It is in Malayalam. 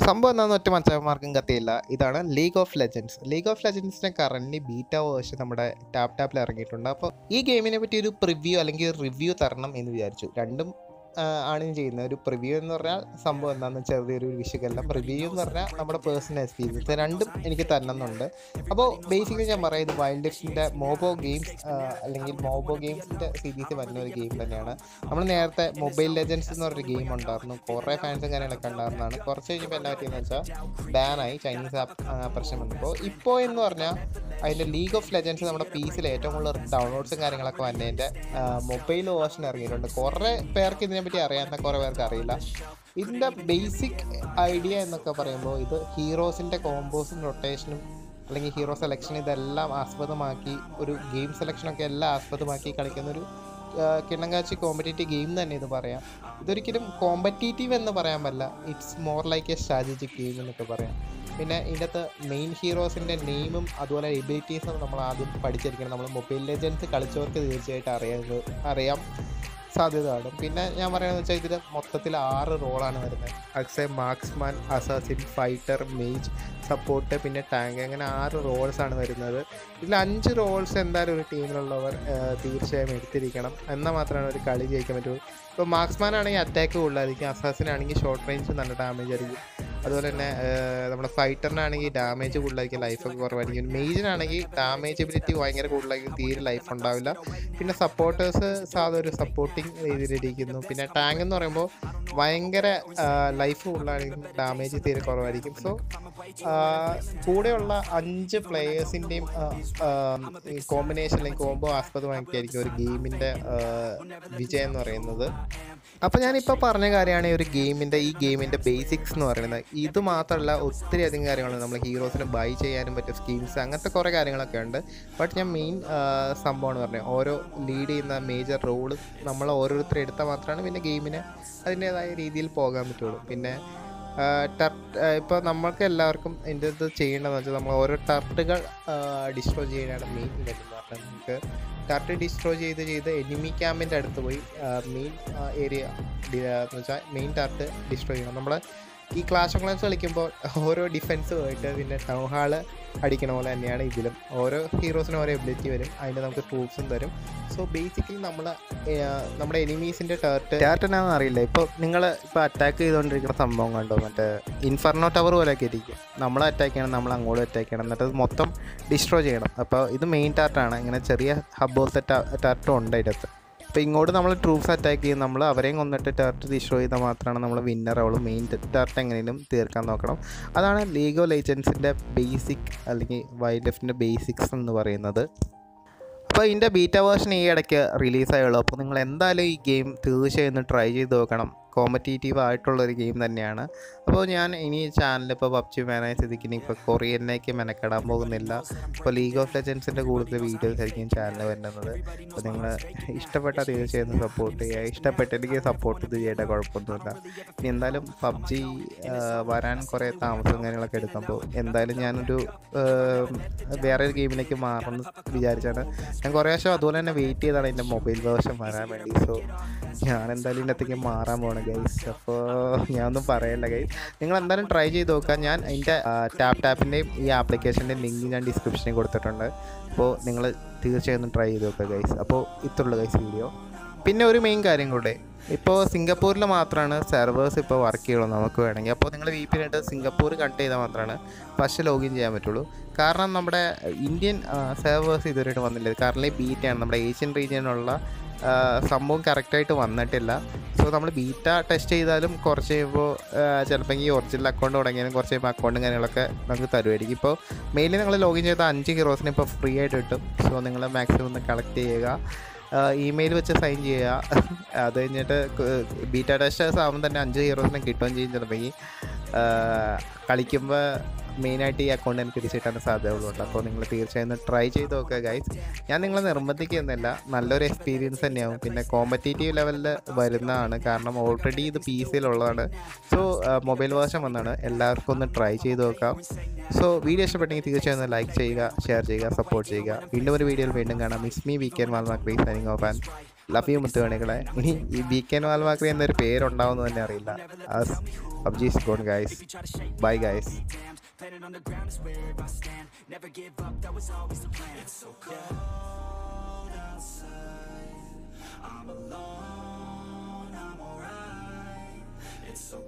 സംഭവം എന്താണെന്ന് ഒറ്റ മച്ചന്മാർക്കും കത്തിയില്ല ഇതാണ് League of Legends League of ലെജൻഡ്സിൻ്റെ കറൻറ്റ്ലി ബീറ്റ വേർഷൻ നമ്മുടെ ടാപ്പ് ടാപ്പിൽ ഇറങ്ങിയിട്ടുണ്ട് അപ്പോൾ ഈ ഗെയിമിനെ പറ്റി ഒരു പ്രിവ്യൂ അല്ലെങ്കിൽ റിവ്യൂ തരണം എന്ന് വിചാരിച്ചു രണ്ടും ആ, ആണ് ഞാൻ ചെയ്യുന്നത് ഒരു പ്രിവ്യൂ എന്ന് പറഞ്ഞാൽ സംഭവം എന്താണെന്ന് ചെറിയൊരു വിഷയമെല്ലാം റിവ്യൂ എന്ന് പറഞ്ഞാൽ നമ്മുടെ പേഴ്സണൽ എക്സ്പീരിയൻസ് രണ്ടും എനിക്ക് തരണമെന്നുണ്ട് അപ്പോൾ ബേസിക്കലി ഞാൻ പറയാം ഇത് വൈൽഡ് ലിഫ്റ്റിൻ്റെ മോബോ ഗെയിംസ് അല്ലെങ്കിൽ മോബോ ഗെയിംസിൻ്റെ സീരീസ് വരുന്ന ഒരു ഗെയിം തന്നെയാണ് നമ്മൾ നേരത്തെ മൊബൈൽ ലെജൻസ് എന്ന് പറഞ്ഞൊരു ഗെയിം ഉണ്ടായിരുന്നു കുറേ ഫാൻസും കാര്യങ്ങളൊക്കെ ഉണ്ടായിരുന്നതാണ് കുറച്ച് കഴിഞ്ഞപ്പോൾ എന്നാ പറ്റിയെന്ന് വെച്ചാൽ ബാനായി ചൈനീസ് ആപ്പ് പ്രശ്നം വന്നപ്പോൾ ഇപ്പോൾ എന്ന് പറഞ്ഞാൽ അതിൻ്റെ ലീഗ് ഓഫ് ലെജൻസ് നമ്മുടെ പി സിയിൽ ഏറ്റവും കൂടുതൽ ഡൗൺലോഡ്സും കാര്യങ്ങളൊക്കെ വന്നതിൻ്റെ മൊബൈൽ വേർഷൻ ഇറങ്ങിയിട്ടുണ്ട് കുറേ പേർക്ക് ഇതിനെപ്പറ്റി അറിയാവുന്ന കുറേ പേർക്ക് അറിയില്ല ഇതിൻ്റെ ബേസിക് ഐഡിയ എന്നൊക്കെ പറയുമ്പോൾ ഇത് ഹീറോസിൻ്റെ കോമ്പോസും റൊട്ടേഷനും അല്ലെങ്കിൽ ഹീറോ സെലക്ഷൻ ഇതെല്ലാം ആസ്പദമാക്കി ഒരു ഗെയിം സെലക്ഷനൊക്കെ എല്ലാം ആസ്പദമാക്കി കളിക്കുന്ന ഒരു കിണ്ണങ്കാച്ചി കോമ്പറ്റേറ്റീവ് ഗെയിം തന്നെ ഇത് പറയാം ഇതൊരിക്കലും കോമ്പറ്റേറ്റീവ് എന്ന് പറയാൻ പറ്റില്ല it's more like a strategic game എന്നൊക്കെ പറയാം പിന്നെ ഇതിൻ്റെ അകത്ത് മെയിൻ ഹീറോസിൻ്റെ നെയിമും അതുപോലെ എബിലിറ്റീസും നമ്മൾ ആദ്യം പഠിച്ചിരിക്കണം നമ്മൾ മൊബൈൽ ലെജൻസ് കളിച്ചവർക്ക് തീർച്ചയായിട്ടും അറിയാം അറിയാം സാധ്യത കാണും പിന്നെ ഞാൻ പറയുന്നത് വെച്ചാൽ ഇതിൽ മൊത്തത്തിൽ ആറ് റോളാണ് വരുന്നത് അക്സെ marksman assassin fighter mage support പിന്നെ ടാങ്ക് അങ്ങനെ ആറ് റോൾസ് ആണ് വരുന്നത് ഇതിൽ അഞ്ച് റോൾസ് എന്തായാലും ഒരു ടീമിലുള്ളവർ ആ, തീർച്ചയായും എടുത്തിരിക്കണം എന്നാൽ മാത്രമാണ് ഒരു കളി ജയിക്കാൻ പറ്റുള്ളൂ ഇപ്പോൾ മാർക്സ്മാൻ ആണെങ്കിൽ അറ്റാക്ക് കൂടുതലായിരിക്കും അസാസിൻ ആണെങ്കിൽ ഷോർട്ട് റേഞ്ച് നല്ല ഡാമേജ് ആയിരിക്കും അതുപോലെ തന്നെ ആ, നമ്മുടെ ഫൈറ്ററിനാണെങ്കിൽ ഡാമേജ് കൂടുതലായിരിക്കും ലൈഫൊക്കെ കുറവായിരിക്കും മേജിനാണെങ്കിൽ ഡാമേജ് എബിലിറ്റി ഭയങ്കര കൂടുതലായിരിക്കും തീരെ ലൈഫ് ഉണ്ടാവില്ല പിന്നെ സപ്പോർട്ടേഴ്സ് സാധാ ഒരു സപ്പോർട്ടിങ് രീതിയിലിരിക്കുന്നു പിന്നെ ടാങ്ക് എന്ന് പറയുമ്പോൾ ഭയങ്കര ലൈഫ് കൂടുതലായിരിക്കും ഡാമേജ് തീരെ കുറവായിരിക്കും സോ കൂടെയുള്ള അഞ്ച് പ്ലെയേഴ്സിൻ്റെയും കോമ്പിനേഷൻ അല്ലെങ്കിൽ കോംബോ ആസ്പദമാക്കിയായിരിക്കും ഒരു ഗെയിമിൻ്റെ വിജയം എന്ന് പറയുന്നത് അപ്പോൾ ഞാനിപ്പോൾ പറഞ്ഞ കാര്യമാണ് ഈ ഒരു ഗെയിമിൻ്റെ ഈ ഗെയിമിൻ്റെ ബേസിക്സ് എന്ന് പറയുന്നത് ഇത് മാത്രമല്ല ഒത്തിരി അധികം കാര്യങ്ങളുണ്ട് നമ്മൾ ഹീറോസിന് ബൈ ചെയ്യാനും പറ്റും സ്കീംസ് അങ്ങനത്തെ കുറേ കാര്യങ്ങളൊക്കെ ഉണ്ട് ബട്ട് ഞാൻ മെയിൻ സംഭവമാണ് പറഞ്ഞത് ഓരോ ലീഡ് ചെയ്യുന്ന മേജർ റോള് നമ്മൾ ഓരോരുത്തർ എടുത്താൽ മാത്രമാണ് പിന്നെ ഗെയിമിന് അതിൻ്റേതായ രീതിയിൽ പോകാൻ പറ്റുള്ളൂ പിന്നെ ഇപ്പോൾ നമ്മൾക്ക് എല്ലാവർക്കും ഇതിൻ്റെ ഇത് ചെയ്യേണ്ടതെന്ന് വെച്ചാൽ നമ്മൾ ഓരോ ടർട്ടുകൾ ഡിസ്ട്രോയ് ചെയ്യാനാണ് മെയിൻ ഇതെന്ന് പറഞ്ഞാൽ നമുക്ക് ടർട്ട് ഡിസ്ട്രോയ് ചെയ്ത് ചെയ്ത് എനിമി ക്യാമ്പിൻ്റെ അടുത്ത് പോയി മെയിൻ ഏരിയ എന്ന് വെച്ചാൽ മെയിൻ ടർട്ട് ഡിസ്ട്രോയ് ചെയ്യണം നമ്മൾ ഈ ക്ലാഷ് ഓഫ് ക്ലാൻസ് കളിക്കുമ്പോൾ ഓരോ ഡിഫൻസ് പോയിട്ട് പിന്നെ ടൗൺ ഹാള് അടിക്കണ പോലെ തന്നെയാണ് ഇതിലും ഓരോ ഹീറോസിനും ഓരോ എബിലിറ്റി വരും അതിന് നമുക്ക് ട്രൂപ്സും തരും സോ ബേസിക്കലി നമ്മൾ നമ്മുടെ എനിമീസിൻ്റെ ടേർട്ട് ടേർട്ടനാണെന്ന് അറിയില്ല ഇപ്പോൾ നിങ്ങൾ ഇപ്പോൾ അറ്റാക്ക് ചെയ്തുകൊണ്ടിരിക്കുന്ന സംഭവം കണ്ടോ മറ്റേ ഇൻഫർണോ ടവർ പോലെയൊക്കെ ഇരിക്കും നമ്മൾ അറ്റാക്ക് ചെയ്യണം നമ്മൾ അങ്ങോട്ട് അറ്റാക്ക് ചെയ്യണം എന്നിട്ട് അത് മൊത്തം ഡിസ്ട്രോ ചെയ്യണം അപ്പോൾ ഇത് മെയിൻ ടാർട്ടാണ് ഇങ്ങനെ ചെറിയ ഹബ് പോലത്തെ ടാർട്ടും ഉണ്ട് അതിനകത്ത് അപ്പോൾ ഇങ്ങോട്ട് നമ്മൾ ട്രൂപ്സ് അറ്റാക്ക് ചെയ്യും നമ്മൾ അവരെയും കൊന്നിട്ട് ടർട്ട് ഡിസ്ട്രോ ചെയ്താൽ മാത്രമാണ് നമ്മൾ വിന്നർ ആവുള്ളൂ മെയിൻ ടർട്ട് എങ്ങനെയും തീർക്കാൻ നോക്കണം അതാണ് ലീഗ് ഓഫ് ലേജൻസിൻ്റെ ബേസിക് അല്ലെങ്കിൽ വൈൽഡ് ലൈഫിൻ്റെ ബേസിക്സ് എന്ന് പറയുന്നത് അപ്പോൾ ഇതിൻ്റെ ബീറ്റ വേർഷൻ ഈ ഇടയ്ക്ക് റിലീസായുള്ളൂ അപ്പോൾ നിങ്ങൾ എന്തായാലും ഈ ഗെയിം തീർച്ചയായും ഒന്ന് ട്രൈ ചെയ്ത് നോക്കണം കോമ്പറ്റേറ്റീവ് ആയിട്ടുള്ളൊരു ഗെയിം തന്നെയാണ് അപ്പോൾ ഞാൻ ഇനി ചാനൽ ഇപ്പോൾ പബ്ജി മാനായ സ്ഥിതിക്ക് ഇനി ഇപ്പോൾ കൊറിയനിലേക്ക് മെനക്കെടാൻ പോകുന്നില്ല ഇപ്പോൾ ലീഗ് ഓഫ് ലെജൻസിൻ്റെ കൂടുതൽ വീഡിയോസ് ആയിരിക്കും ചാനൽ വരുന്നത് അപ്പോൾ നിങ്ങൾ ഇഷ്ടപ്പെട്ട തീർച്ചയായും സപ്പോർട്ട് ചെയ്യുക ഇഷ്ടപ്പെട്ടില്ലെങ്കിൽ സപ്പോർട്ട് ഇത് ചെയ്യേണ്ട കുഴപ്പമൊന്നുമില്ല ഇനി എന്തായാലും പബ്ജി വരാൻ കുറേ താമസവും കാര്യങ്ങളൊക്കെ എടുക്കുമ്പോൾ എന്തായാലും ഞാനൊരു ആ, വേറെ ഒരു ഗെയിമിലേക്ക് മാറുമെന്ന് വിചാരിച്ചാണ് ഞാൻ കുറേ വർഷം അതുപോലെ തന്നെ വെയിറ്റ് ചെയ്താണ് എൻ്റെ മൊബൈൽ വേർഷൻ വരാൻ വേണ്ടി സോ ഞാൻ എന്തായാലും ഇതിനകത്തേക്ക് മാറാൻ പോകണം ഗൈസ് അപ്പോൾ ഞാനൊന്നും പറയല്ല ഗൈസ് നിങ്ങൾ എന്തായാലും ട്രൈ ചെയ്ത് നോക്കാം ഞാൻ എൻ്റെ ടാപ്പ് ടാപ്പിൻ്റെയും ഈ ആപ്ലിക്കേഷൻ്റെയും ലിങ്ക് ഞാൻ ഡിസ്ക്രിപ്ഷനിൽ കൊടുത്തിട്ടുണ്ട് അപ്പോൾ നിങ്ങൾ തീർച്ചയായും ഒന്ന് ട്രൈ ചെയ്ത് നോക്കുക ഗൈസ് അപ്പോൾ ഇത്രയുള്ളൂ ഗൈസ് വീഡിയോ പിന്നെ ഒരു മെയിൻ കാര്യം കൂടെ ഇപ്പോൾ സിംഗപ്പൂരിൽ മാത്രമാണ് സെർവേഴ്സ് ഇപ്പോൾ വർക്ക് ചെയ്യുള്ളൂ നമുക്ക് വേണമെങ്കിൽ അപ്പോൾ നിങ്ങൾ വി പി ആയിട്ട് സിംഗപ്പൂർ കണക്ട് ചെയ്താൽ മാത്രമാണ് പക്ഷേ ലോഗിൻ ചെയ്യാൻ പറ്റുള്ളൂ കാരണം നമ്മുടെ ഇന്ത്യൻ സെർവേഴ്സ് ഇതുവരെയായിട്ട് വന്നില്ല കാരണം ഈ ബീറ്റയാണ് നമ്മുടെ ഏഷ്യൻ റീജിയനുള്ള ആ, സംഭവം കറക്റ്റായിട്ട് വന്നിട്ടില്ല സോ നമ്മൾ ബീറ്റ ടെസ്റ്റ് ചെയ്താലും കുറച്ച് കഴിയുമ്പോൾ ചിലപ്പോൾ ഈ ഒറിജിനൽ അക്കൗണ്ട് തുടങ്ങിയാലും കുറച്ച് കഴിയുമ്പോൾ അക്കൗണ്ടും കാര്യങ്ങളൊക്കെ നമുക്ക് തരുമായിരിക്കും ഇപ്പോൾ മെയിലിൽ നിങ്ങൾ ലോഗിൻ ചെയ്ത അഞ്ച് ഹീറോസിനെ ഇപ്പോൾ ഫ്രീ ആയിട്ട് കിട്ടും സോ നിങ്ങൾ മാക്സിമം ഒന്ന് കളക്ട് ചെയ്യുക ഇമെയിൽ വെച്ച് സൈൻ ചെയ്യുക അത് കഴിഞ്ഞിട്ട് ബീറ്റ ടെസ്റ്റേഴ്സ് ആകുമ്പോൾ തന്നെ അഞ്ച് ഹീറോസിനെ കിട്ടുകയും ചെയ്യും ചിലപ്പോൾ ഈ കളിക്കുമ്പോൾ മെയിനായിട്ട് ഈ അക്കൗണ്ട് എനിക്ക് തിരിച്ചിട്ടാൻ സാധ്യതകളുണ്ട് അപ്പോൾ നിങ്ങൾ തീർച്ചയായും ട്രൈ ചെയ്ത് നോക്കുക ഗൈസ് ഞാൻ നിങ്ങളെ നിർബന്ധിക്കുന്നില്ല നല്ലൊരു എക്സ്പീരിയൻസ് തന്നെയാവും പിന്നെ കോമ്പറ്റേറ്റീവ് ലെവലിൽ വരുന്നതാണ് കാരണം ഓൾറെഡി ഇത് പി സിയിലുള്ളതാണ് സോ മൊബൈൽ വേർഷൻ വന്നാണ് എല്ലാവർക്കും ഒന്ന് ട്രൈ ചെയ്ത് നോക്കാം സോ വീഡിയോ ഇഷ്ടപ്പെട്ടെങ്കിൽ തീർച്ചയായും ഒന്ന് ലൈക്ക് ചെയ്യുക ഷെയർ ചെയ്യുക സപ്പോർട്ട് ചെയ്യുക വീണ്ടും ഒരു വീഡിയോയിൽ വീണ്ടും കാണാം miss me weekend wall crease signing off and love you മുത്തുമണികളെ ഇനി ഈ ബി കെ വാൽമാക്രി എന്നൊരു പേരുണ്ടാവുമെന്ന് തന്നെ അറിയില്ല PUBG is gone guys bye guys Planet on the ground is where I stand Never give up, that was always the plan It's so cold outside I'm alone, I'm alright It's so